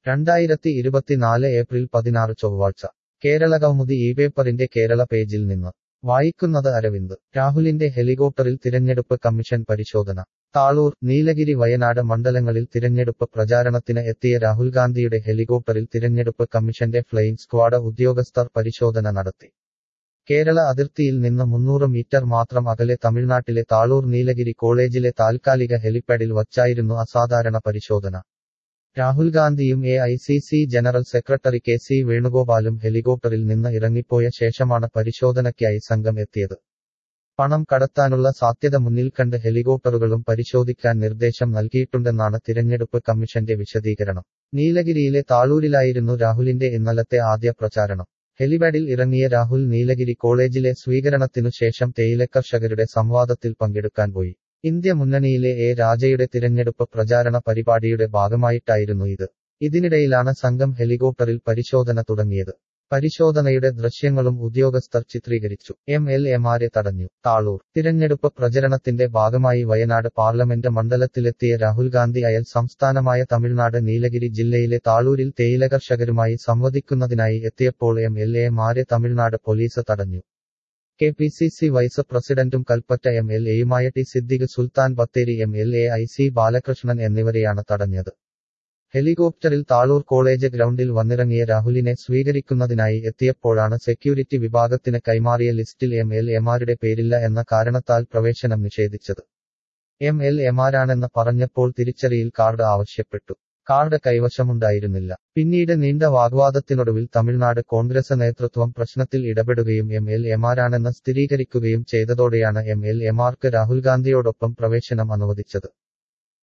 രണ്ടായിരത്തി ഇരുപത്തിനാല് ഏപ്രിൽ പതിനാറ് ചൊവ്വാഴ്ച കേരള കൗമുദി ഈ പേപ്പറിന്റെ കേരള പേജിൽ നിന്ന് വായിക്കുന്നത് അരവിന്ദ് രാഹുലിന്റെ ഹെലികോപ്റ്ററിൽ തിരഞ്ഞെടുപ്പ് കമ്മീഷൻ പരിശോധന താളൂർ നീലഗിരി വയനാട് മണ്ഡലങ്ങളിൽ തിരഞ്ഞെടുപ്പ് പ്രചാരണത്തിന് എത്തിയ രാഹുൽ ഗാന്ധിയുടെ ഹെലികോപ്റ്ററിൽ തിരഞ്ഞെടുപ്പ് കമ്മീഷന്റെ ഫ്ലൈയിങ് സ്ക്വാഡ് ഉദ്യോഗസ്ഥർ പരിശോധന നടത്തി കേരള അതിർത്തിയിൽ നിന്ന് മുന്നൂറ് മീറ്റർ മാത്രം അകലെ തമിഴ്നാട്ടിലെ താളൂർ നീലഗിരി കോളേജിലെ താൽക്കാലിക ഹെലിപ്പാഡിൽ വച്ചായിരുന്നു അസാധാരണ പരിശോധന രാഹുൽ ഗാന്ധിയും A I C C general secretary K C വേണുഗോപാലും ഹെലികോപ്റ്ററിൽ നിന്ന് ഇറങ്ങിപ്പോയ ശേഷമാണ് പരിശോധനയ്ക്കായി സംഘം എത്തിയത് പണം കടത്താനുള്ള സാധ്യത മുന്നിൽ കണ്ട് ഹെലികോപ്റ്ററുകളും പരിശോധിക്കാൻ നിർദ്ദേശം നൽകിയിട്ടുണ്ടെന്നാണ് തിരഞ്ഞെടുപ്പ് കമ്മീഷന്റെ വിശദീകരണം നീലഗിരിയിലെ താളൂരിലായിരുന്നു രാഹുലിന്റെ ഇന്നലത്തെ ആദ്യ പ്രചാരണം ഹെലിപാഡിൽ ഇറങ്ങിയ രാഹുൽ നീലഗിരി കോളേജിലെ സ്വീകരണത്തിനു ശേഷം തേയിലക്കർഷകരുടെ സംവാദത്തിൽ പങ്കെടുക്കാൻ പോയി ഇന്ത്യ മുന്നണിയിലെ എ രാജയുടെ തിരഞ്ഞെടുപ്പ് പ്രചാരണ പരിപാടിയുടെ ഭാഗമായിട്ടായിരുന്നു ഇത് ഇതിനിടയിലാണ് സംഘം ഹെലികോപ്റ്ററിൽ പരിശോധന തുടങ്ങിയത് പരിശോധനയുടെ ദൃശ്യങ്ങളും ഉദ്യോഗസ്ഥർ ചിത്രീകരിച്ചു എം എൽ എമാരെ തടഞ്ഞു താളൂർ തിരഞ്ഞെടുപ്പ് പ്രചരണത്തിന്റെ ഭാഗമായി വയനാട് പാർലമെന്റ് മണ്ഡലത്തിലെത്തിയ രാഹുൽ ഗാന്ധി അയൽ സംസ്ഥാനമായ തമിഴ്നാട് നീലഗിരി ജില്ലയിലെ താളൂരിൽ തേയിലകർഷകരുമായി സംവദിക്കുന്നതിനായി എത്തിയപ്പോൾ എം എൽ എമാരെ തമിഴ്നാട് പോലീസ് തടഞ്ഞു K P C C vice പ്രസിഡന്റും കൽപ്പറ്റ എം എൽ എയുമായ T Siddique Sultan Bathery M L A I C Balakrishnan എന്നിവരെയാണ് തടഞ്ഞത് ഹെലികോപ്റ്ററിൽ താളൂർ കോളേജ് ഗ്രൗണ്ടിൽ വന്നിറങ്ങിയ രാഹുലിനെ സ്വീകരിക്കുന്നതിനായി എത്തിയപ്പോഴാണ് സെക്യൂരിറ്റി വിഭാഗത്തിന് കൈമാറിയ ലിസ്റ്റിൽ എം എൽ എമാരുടെ പേരില്ല എന്ന കാരണത്താൽ പ്രവേശനം നിഷേധിച്ചത് എം എൽ എമാരാണെന്ന് പറഞ്ഞപ്പോൾ തിരിച്ചറിയിൽ കാർഡ് ആവശ്യപ്പെട്ടു കാർഡ് കൈവശമുണ്ടായിരുന്നില്ല പിന്നീട് നീണ്ട വാഗ്വാദത്തിനൊടുവിൽ തമിഴ്നാട് കോൺഗ്രസ് നേതൃത്വം പ്രശ്നത്തിൽ ഇടപെടുകയും എം എൽ എമാരാണെന്ന് സ്ഥിരീകരിക്കുകയും ചെയ്തതോടെയാണ് എം എൽ എമാർക്ക് രാഹുൽ ഗാന്ധിയോടൊപ്പം പ്രവേശനം അനുവദിച്ചത്